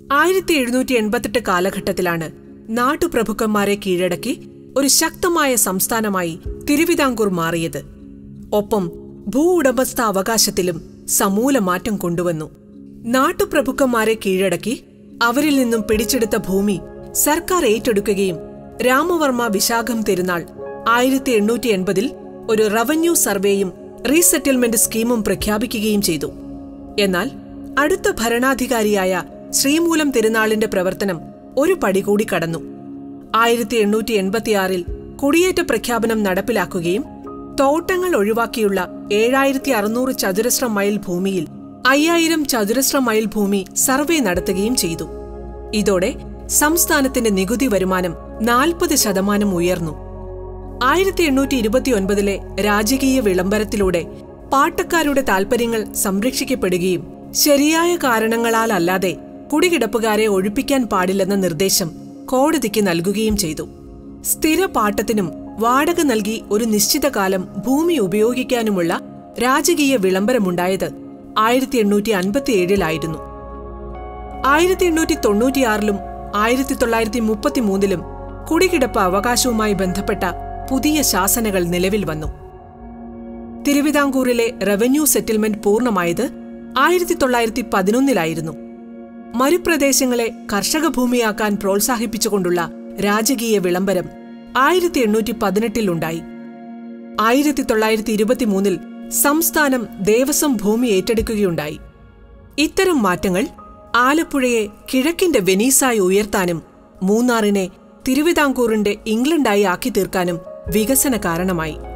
ആയിരത്തി എഴുന്നൂറ്റി എൺപത്തെട്ട് കാലഘട്ടത്തിലാണ് നാട്ടുപ്രഭുക്കന്മാരെ കീഴടക്കി ഒരു ശക്തമായ സംസ്ഥാനമായി തിരുവിതാംകൂർ മാറിയത് ഒപ്പം ഭൂ ഉടമസ്ഥ അവകാശത്തിലും സമൂല മാറ്റം കൊണ്ടുവന്നു നാട്ടുപ്രഭുക്കന്മാരെ കീഴടക്കി അവരിൽ നിന്നും പിടിച്ചെടുത്ത ഭൂമി സർക്കാർ ഏറ്റെടുക്കുകയും രാമവർമ്മ വിശാഖം തിരുനാൾ ആയിരത്തി എണ്ണൂറ്റി എൺപതിൽ ഒരു റവന്യൂ സർവേയും റീസെറ്റിൽമെന്റ് സ്കീമും പ്രഖ്യാപിക്കുകയും ചെയ്തു എന്നാൽ അടുത്ത ഭരണാധികാരിയായ ശ്രീമൂലം തിരുനാളിന്റെ പ്രവർത്തനം ഒരു പടി കൂടി കടന്നു ആയിരത്തി എണ്ണൂറ്റി എൺപത്തിയാറിൽ കുടിയേറ്റ പ്രഖ്യാപനം നടപ്പിലാക്കുകയും തോട്ടങ്ങൾ ഒഴിവാക്കിയുള്ള ഏഴായിരത്തി അറുന്നൂറ് ചതുരശ്ര മൈൽ ഭൂമിയിൽ അയ്യായിരം ചതുരശ്ര മൈൽ ഭൂമി സർവേ നടത്തുകയും ചെയ്തു ഇതോടെ സംസ്ഥാനത്തിന്റെ നികുതി വരുമാനം നാൽപ്പത് ശതമാനം ഉയർന്നു ആയിരത്തി എണ്ണൂറ്റി ഇരുപത്തിയൊൻപതിലെ രാജകീയ വിളംബരത്തിലൂടെ പാട്ടക്കാരുടെ താൽപര്യങ്ങൾ സംരക്ഷിക്കപ്പെടുകയും ശരിയായ കാരണങ്ങളാൽ അല്ലാതെ കുടികിടപ്പുകാരെ ഒഴിപ്പിക്കാൻ പാടില്ലെന്ന നിർദ്ദേശം കോടതിക്ക് നൽകുകയും ചെയ്തു സ്ഥിര പാട്ടത്തിനും വാടക നൽകി ഒരു നിശ്ചിത കാലം ഭൂമി ഉപയോഗിക്കാനുമുള്ള രാജകീയ വിളംബരമുണ്ടായത് ആയിരത്തി എണ്ണൂറ്റി അൻപത്തിയേഴിലായിരുന്നു ആയിരത്തി എണ്ണൂറ്റി തൊണ്ണൂറ്റിയാറിലും ആയിരത്തി തൊള്ളായിരത്തി മുപ്പത്തിമൂന്നിലും കുടികിടപ്പ് അവകാശവുമായി ബന്ധപ്പെട്ട പുതിയ ശാസനകൾ നിലവിൽ വന്നു തിരുവിതാംകൂറിലെ റവന്യൂ സെറ്റിൽമെന്റ് പൂർണ്ണമായത് ആയിരത്തി തൊള്ളായിരത്തി പതിനൊന്നിലായിരുന്നു മരുപ്രദേശങ്ങളെ കർഷക ഭൂമിയാക്കാൻ പ്രോത്സാഹിപ്പിച്ചുകൊണ്ടുള്ള രാജകീയ വിളംബരം ആയിരത്തി എണ്ണൂറ്റി പതിനെട്ടിലുണ്ടായി ആയിരത്തി തൊള്ളായിരത്തി ഇരുപത്തിമൂന്നിൽ സംസ്ഥാനം ദേവസ്വം ഭൂമി ഏറ്റെടുക്കുകയുണ്ടായി ഇത്തരം മാറ്റങ്ങൾ ആലപ്പുഴയെ കിഴക്കിന്റെ വെനീസായി ഉയർത്താനും മൂന്നാറിനെ തിരുവിതാംകൂറിന്റെ ഇംഗ്ലണ്ടായി ആക്കി തീർക്കാനും വികസന കാരണമായി